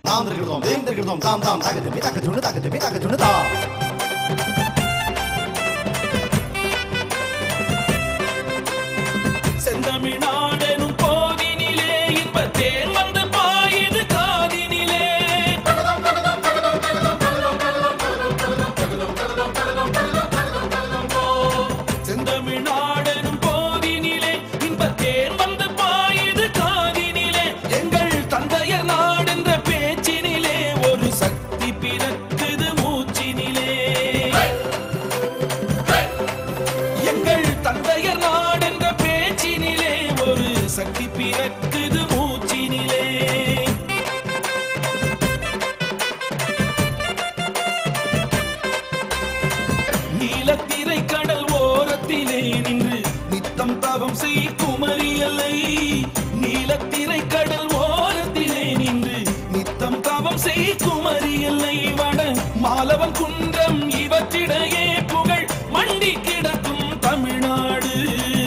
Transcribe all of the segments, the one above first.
தாம் திருக்கிறோம் தேம் திருக்கிறோம் தாம் தாம் தாக்கு திரும்பி தாக்கு சுண்டு தாக்கு திரும்பி தாக்கு சுண்டு தாம் செந்தமிழ்நாடெனும் போதினிலே இன்ப தேர் வந்து பாயுது காதினிலே செந்தமிழ்நாடெனும் போதினிலே இன்ப தேர் வந்து பாயுது காதினிலே எங்கள் தந்தையர் நாடென்ற பேச்சினிலே ஒரு சக்தி பிறக்குது மூச்சினிலே எங்கள் தந்தையர் நாடென்ற பேச்சினிலே ஒரு சக்தி பிறக்குது மூச்சினிலே நீலத்திரை கடல் ஓரத்திலே நின்று நித்தம் தவம் செய் குமரியலை நீலத்திரை கடல் ஓரத்திலே நின்று நித்தம் தவம் செய் குமரியலை வட மாலவன் குன்றம் இவற்றிடையே புகழ் மண்டி கிடக்கும் தமிழ்நாடு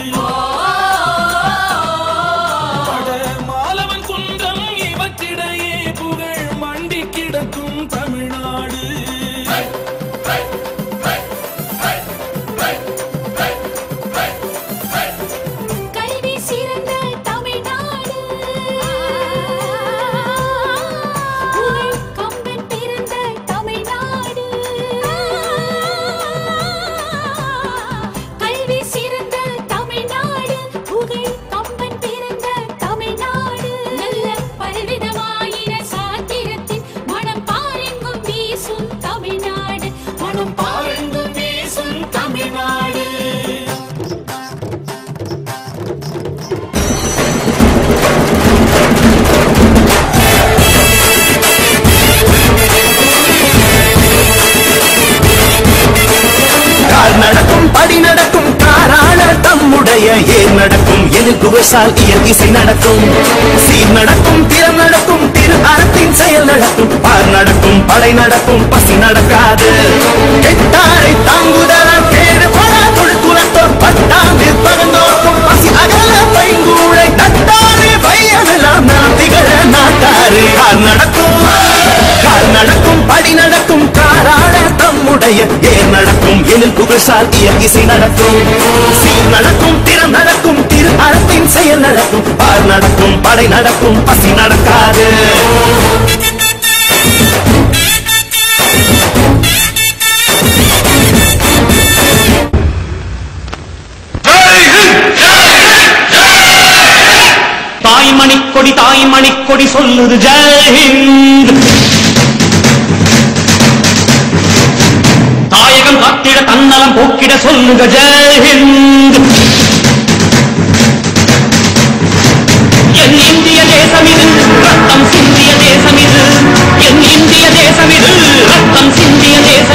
வட மாலவன் குன்றம் இவற்றிடையே புகழ் மண்டி கிடக்கும் தமிழ்நாடு கல்வி சிறந்த தமிழ்நாடு புகழ் கம்பன் பிறந்த தமிழ்நாடு கல்வி சிறந்த தமிழ்நாடு புகழ் கம்பன் பிறந்த தமிழ்நாடு நல்ல பல்விதமாயின சாத்திரத்தின் மனம் பாரெங்கும் வீசும் தமிழ்நாடு மனம் பாரெங்கும் வீசும் தமிழ்நாடு கால் நடக்கும் படி நடக்கும் காராள தம்முடைய ஏர் நடக்கும் எதிர் குகசால் இயல் இசை நடக்கும் சீர் நடக்கும் திறம் நடக்கும் திரு அறத்தின் செயல் நடக்கும் பார் நடக்கும் படை நடக்கும் பசி நடக்காது கெட்டாரை தாங்குதலால் கேடு படா தொழுத்துலத்தோர் பட்டாம்பில் பகந்தோர்க்கும் பசி அகல பைங்கூழை நட்டாரே பையமெல்லாம் நாம் திகழ நாட்டாரு கால் நடக்கும் கால் நடக்கும் படி நடக்கும் காராள தம்முடைய ஏர் நடக்கும் எழில் புகழால் இயல் இசை நடக்கும் சீர் நடக்கும் திறம் நடக்கும் திரு அறத்தின் செயல் நடக்கும் பார் நடக்கும் படை நடக்கும் பசி நடக்காது தாய்மணி கொடி தாய்மணி கொடி சொல்லுது ஜெயஹிந்த் தாயகம் காத்திட தன்னலம் போக்கிட சொல்லுக ஜெயஹிந்த் என் இந்திய தேசம் இது ரத்தம் சிந்திய தேசம் இது என் இந்திய தேசம் இது ரத்தம் சிந்திய தேசம்